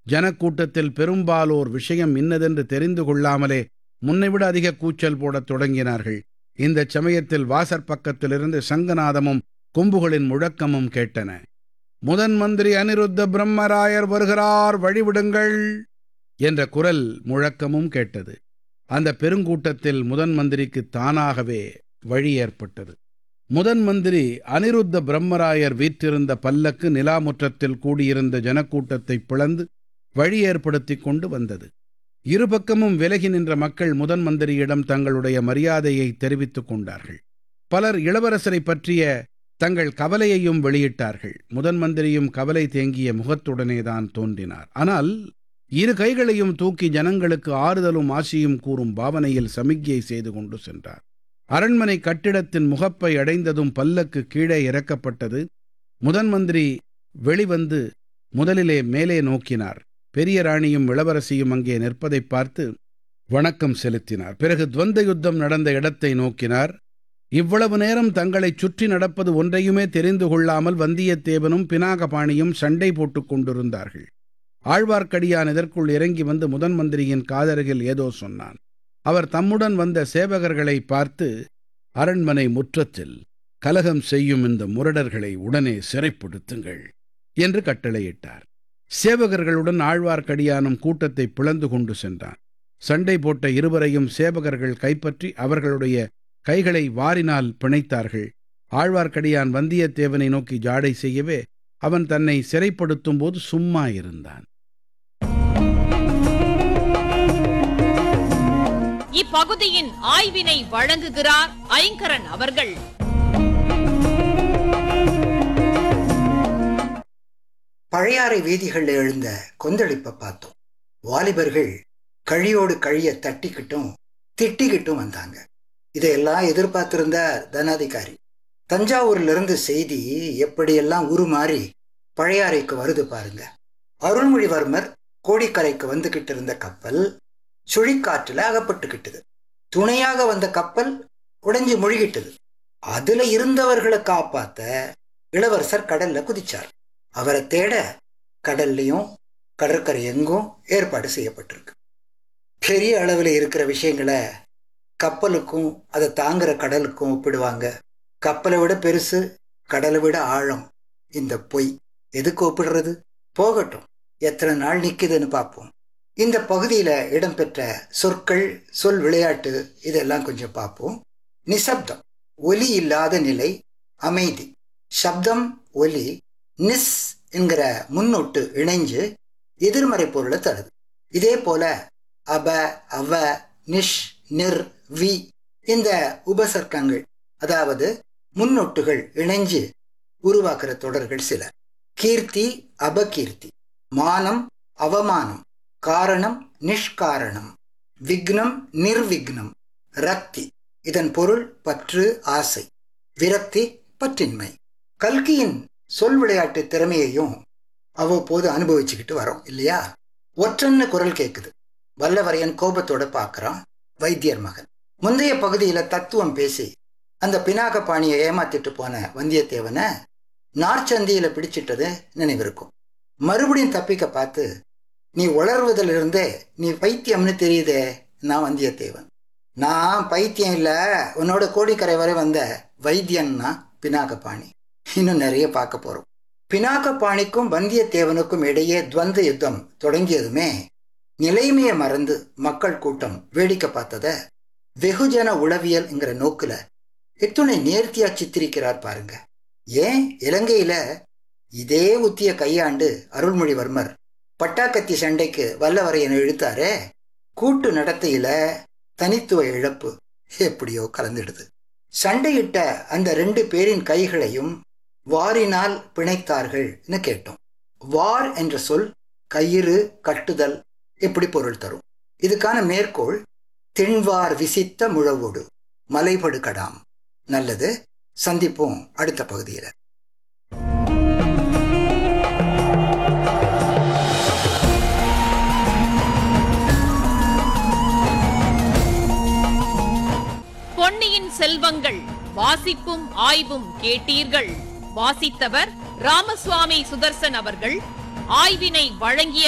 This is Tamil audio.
ஜனக்கூட்டத்தில் பெரும்பாலோர் விஷயம் இன்னதென்று தெரிந்து கொள்ளாமலே முன்னைவிட அதிக கூச்சல் போடத் தொடங்கினார்கள் இந்தச் சமயத்தில் வாசற்பக்கத்திலிருந்து சங்கநாதமும் கொம்புகளின் முழக்கமும் கேட்டன முதன் மந்திரி அனிருத்த பிரம்மராயர் வருகிறார் வழிவிடுங்கள் என்ற குரல் முழக்கமும் கேட்டது அந்த பெருங்கூட்டத்தில் முதன் மந்திரிக்கு தானாகவே வழி ஏற்பட்டது முதன் மந்திரி அனிருத்த பிரம்மராயர் வீற்றிருந்த பல்லக்கு நிலாமுற்றத்தில் கூடியிருந்த ஜனக்கூட்டத்தை பிளந்து வழி ஏற்படுத்திக் கொண்டு வந்தது இருபக்கமும் விலகி நின்ற மக்கள் முதன் மந்திரியிடம் தங்களுடைய மரியாதையை தெரிவித்துக் கொண்டார்கள் பலர் இளவரசரை பற்றிய தங்கள் கவலையையும் வெளியிட்டார்கள் முதன் மந்திரியும் கவலை தேங்கிய முகத்துடனேதான் தோன்றினார் ஆனால் இரு கைகளையும் தூக்கி ஜனங்களுக்கு ஆறுதலும் ஆசியும் கூறும் பாவனையில் சமிக்ஞை செய்து கொண்டு சென்றார் அரண்மனை கட்டிடத்தின் முகப்பை அடைந்ததும் பல்லக்கு கீழே இறக்கப்பட்டது முதன் மந்திரி வெளிவந்து முதலிலே மேலே நோக்கினார் பெரிய ராணியும் இளவரசியும் அங்கே நிற்பதைப் பார்த்து வணக்கம் செலுத்தினார் பிறகு துவந்த யுத்தம் நடந்த இடத்தை நோக்கினார் இவ்வளவு நேரம் தங்களைச் சுற்றி நடப்பது ஒன்றையுமே தெரிந்து கொள்ளாமல் வந்தியத்தேவனும் பினாகபாணியும் சண்டை போட்டுக் கொண்டிருந்தார்கள் ஆழ்வார்க்கடியான் இதற்குள் இறங்கி வந்து முதன் மந்திரியின் காதருகில் ஏதோ சொன்னான் அவர் தம்முடன் வந்த சேவகர்களை பார்த்து அரண்மனை முற்றத்தில் கலகம் செய்யும் இந்த முரடர்களை உடனே சிறைப்படுத்துங்கள் என்று கட்டளையிட்டார் சேவகர்களுடன் ஆழ்வார்க்கடியானும் கூட்டத்தை பிளந்து கொண்டு சென்றான் சண்டை போட்ட இருவரையும் சேவகர்கள் கைப்பற்றி அவர்களுடைய கைகளை வாரினால் பிணைத்தார்கள் ஆழ்வார்க்கடியான் வந்தியத்தேவனை நோக்கி ஜாடை செய்யவே அவன் தன்னை சிறைப்படுத்தும் போது சும்மா இருந்தான் இப்பகுதியின் ஆய்வினை வழங்குகிறார் ஐங்கரன் அவர்கள் பழையாறை வீதிகளில் எழுந்த கொந்தளிப்பை பார்த்தோம் வாலிபர்கள் கழியோடு கழிய தட்டிக்கிட்டும் திட்டிக்கிட்டும் வந்தாங்க இதையெல்லாம் எதிர்பார்த்திருந்த தனாதிகாரி தஞ்சாவூர்ல இருந்து செய்தி எப்படியெல்லாம் உருமாறி பழையாறைக்கு வருது பாருங்க அருள்மொழிவர்மர் கோடிக்கரைக்கு வந்துகிட்டு இருந்த கப்பல் சுழிக்காற்றுல அகப்பட்டுக்கிட்டது துணையாக வந்த கப்பல் உடைஞ்சு முழுகிட்டது அதுல இருந்தவர்களை காப்பாத்த இளவரசர் கடல்ல குதிச்சார் அவரை தேட கடல்லையும் கடற்கரை எங்கும் ஏற்பாடு செய்யப்பட்டிருக்கு பெரிய அளவில் இருக்கிற விஷயங்களை கப்பலுக்கும் அதை தாங்குற கடலுக்கும் ஒப்பிடுவாங்க கப்பலை விட பெருசு கடலை விட ஆழம் இந்த பொய் எதுக்கு ஒப்பிடுறது போகட்டும் எத்தனை நாள் நிக்குதுன்னு பார்ப்போம் இந்த பகுதியில் இடம்பெற்ற சொற்கள் சொல் விளையாட்டு இதெல்லாம் கொஞ்சம் பார்ப்போம் நிசப்தம் ஒலி இல்லாத நிலை அமைதி சப்தம் ஒலி நிஸ் என்கிற முன்னொட்டு இணைஞ்சு எதிர்மறை பொருளை தருது இதே போல அப அவ நிஷ் நிர் வி இந்த உபசர்க்கங்கள் அதாவது முன்னொட்டுகள் இணைஞ்சு உருவாக்குற தொடர்கள் சில கீர்த்தி அபகீர்த்தி மானம் அவமானம் காரணம் நிஷ்காரணம் விக்னம் நிர்விக்னம் ரக்தி இதன் பொருள் பற்று ஆசை விரக்தி பற்றின்மை கல்கியின் சொல் விளையாட்டு திறமையையும் அவ்வப்போது அனுபவிச்சுக்கிட்டு வரோம் இல்லையா ஒற்றன்னு குரல் கேட்குது வல்லவரையன் கோபத்தோட பார்க்கறான் வைத்தியர் மகன் முந்தைய பகுதியில தத்துவம் பேசி அந்த பினாக பாணியை ஏமாத்திட்டு போன வந்தியத்தேவனை நார்ச்சந்தியில பிடிச்சிட்டது நினைவிருக்கும் மறுபடியும் தப்பிக்க பார்த்து நீ உளர்வதிலிருந்தே நீ பைத்தியம்னு தெரியுதே நான் வந்தியத்தேவன் நான் பைத்தியம் இல்ல உன்னோட கோடிக்கரை வரை வந்த வைத்தியன்னா பினாகபாணி இன்னும் நிறைய பார்க்க போறோம் பினாகபாணிக்கும் வந்தியத்தேவனுக்கும் இடையே துவந்த யுத்தம் தொடங்கியதுமே நிலைமையை மறந்து மக்கள் கூட்டம் வேடிக்கை பார்த்தத வெகுஜன உளவியல்ங்கிற நோக்குல எத்துணை நேர்த்தியா சித்திரிக்கிறார் பாருங்க ஏன் இலங்கையில இதே உத்திய கையாண்டு அருள்மொழிவர்மர் பட்டாக்கத்தி சண்டைக்கு வல்லவரையன் இழுத்தாரே கூட்டு நடத்தையில தனித்துவ இழப்பு எப்படியோ கலந்துடுது சண்டையிட்ட அந்த ரெண்டு பேரின் கைகளையும் வாரினால் பிணைத்தார்கள்னு கேட்டோம் வார் என்ற சொல் கயிறு கட்டுதல் எப்படி பொருள் தரும் இதுக்கான மேற்கோள் திண்வார் விசித்த முழவோடு மலைபடு கடாம் நல்லது சந்திப்போம் அடுத்த பகுதியில் பொன்னியின் செல்வங்கள் வாசிப்பும் ஆய்வும் கேட்டீர்கள் வாசித்தவர் ராமசுவாமி சுதர்சன் அவர்கள் ஆய்வினை வழங்கிய